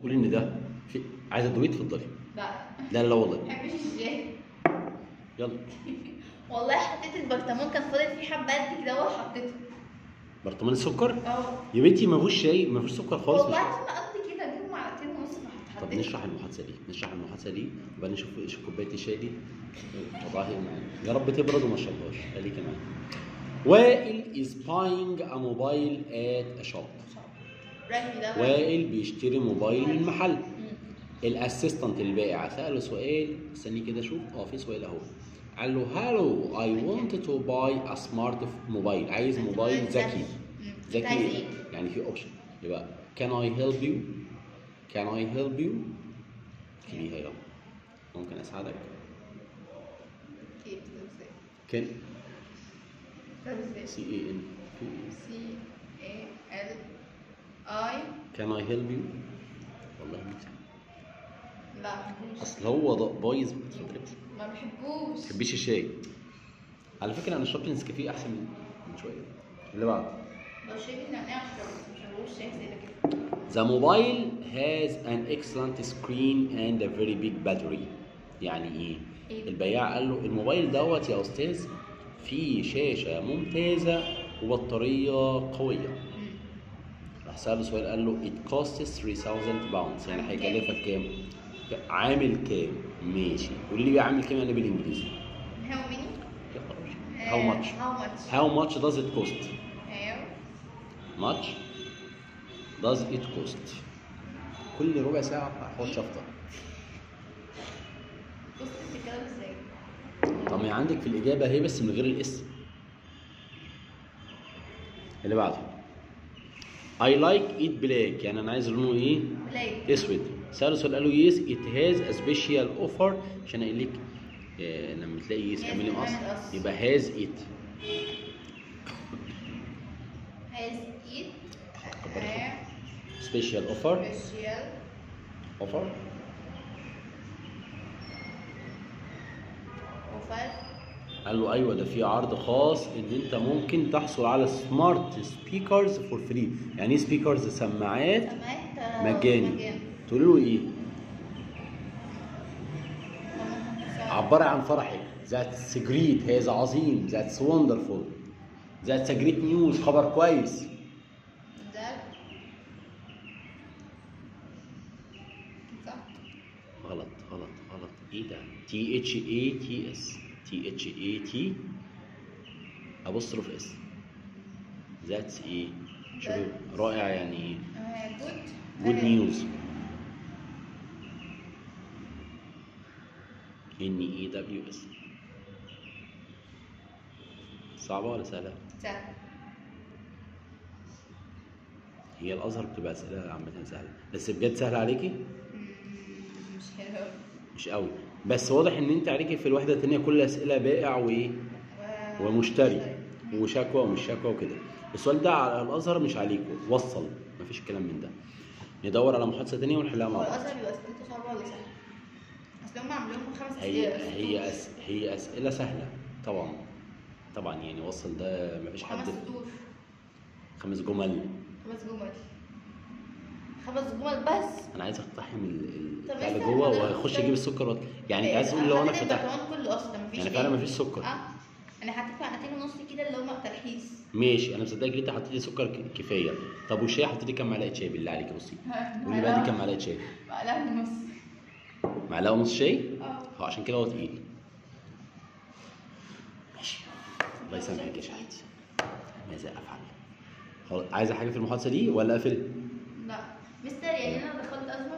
قولي ان ده في عايزه تدوقي اتفضلي لا لا لا لا والله ما بحبش الشاي يلا والله حطيت البرطمان كان فاضل فيه حبه قد كده وحطيته برطمان السكر اه يا بنتي ما فيهوش شاي ما فيهوش سكر خالص والله مش عشان اقضي كده اجيب معلقتين ونص طب فحطيت نشرح المحادثه دي نشرح المحادثه دي وبعدين نشوف ايش كوبايه الشاي دي وضعها ايه معانا يا رب تبرد وما شربهاش خليكي معايا وائل is buying a mobile at a shop رأيي ده بقى. وائل بيشتري موبايل من محل مم. الاسيستنت البائع ساله سؤال استني كده اشوف اه في سؤال اهو قال له هالو اي wanted to buy a smart موبايل عايز موبايل ذكي مم. ذكي عايز ايه؟ يعني في اوبشن يبقى can I help you can I help you اكتبيها يلا ممكن اساعدك كيف ده ازاي؟ can ده ازاي؟ C A N سي اي ال اي can I help you والله مش لا ما بحبوش اصل هو ض- بايظ اتفضلي بس. ما بحبوش ما تحبيش الشاي على فكره انا شربت نسكافيه احسن من من شويه اللي بعده لو شربت نعناع اشربه مش بحبوش شاي زي ده كده The mobile has an excellent screen and a very big battery. يعني ايه؟ إيه؟ البياع قال له الموبايل دوت يا استاذ فيه شاشة ممتازة وبطارية قوية. مم. راح سأله سؤال قال له it costs 3000 pounds يعني هيكلفك كام؟ عامل كام؟ ماشي. قولي لي بقى عامل كام يعني بالانجليزي؟ How many? يا خلاص. How much? How much? How much does it cost? How much does it cost كل ربع ساعة هحط شفطة بص بتتكلم ازاي؟ طب ما هي عندك في الإجابة هي بس من غير الاسم اللي بعده I like it black يعني أنا عايز لونه إيه؟ بلاك أسود سأله سؤال قال له yes it has a special offer عشان أقول لك آه، لما تلاقي yes Yes اعملي بتعمل مقص قص. يبقى has it has it كبرت. a special offer special offer offer قال له ايوه ده في عرض خاص ان انت ممكن تحصل على سمارت سبيكرز فور فري يعني ايه سبيكرز سماعات سمعت آه، مجاني تقول له ايه عبري عن فرحك ذاتس جريت هذا عظيم ذاتس وندرفول ذاتس جريت نيوز خبر كويس ده صح غلط غلط غلط ايه ده تي اتش اي تي اس تي اتش اي تي ابوستروف اس ذاتس ايه شوفوا رائع يعني ايه جود جود نيوز ان اي دبليو اس صعبة ولا سهلة؟ سهل هي الازهر بتبقى اسئلة عامة سهلة بس بجد سهلة عليكي؟ مم، مش حلو مش قوي بس واضح ان انت عليكي في الوحدة التانية كل الاسئلة بائع وايه؟ ومشتري وشكوى ومش شكوى وكده السؤال ده على الازهر مش عليكم وصل مفيش كلام من ده ندور على محادثة تانية ونحلها مع هو بعض الازهر بيبقى اسئلته صعبه ولا سهله؟ اصل هم عاملين لهم خمس هي اسئله هي أس... هي اسئله سهله طبعا طبعا يعني وصل ده مفيش حد خمس سطور خمس جمل خمس جمل خمس جمل بس انا عايز اقتحم ال- ال- طب بتاع اللي استنى، جوه ده واخش مستني. اجيب السكر وط... يعني انت عايز تقول لو انا حطيت فتحت البرطمان كله اصلا مفيش يعني إيه. فعلا مفيش سكر اه انا حطيت معلقتين ونص كده اللي هم ترحيس ماشي انا مصدقك انت حطيت لي سكر ك- كفايه طب والشاي حطيت لي كام معلقه شاي بالله عليك بصي قولي بقى دي كام معلقه شاي معلقه ونص معلقه ونص شاي اه اه عشان كده هو تقيل ماشي الله يسامحك يا شهيد ماذا افعل خلاص عايزه حاجه في المحادثه دي ولا اقفل لا مستر يعني انا دخلت ازمه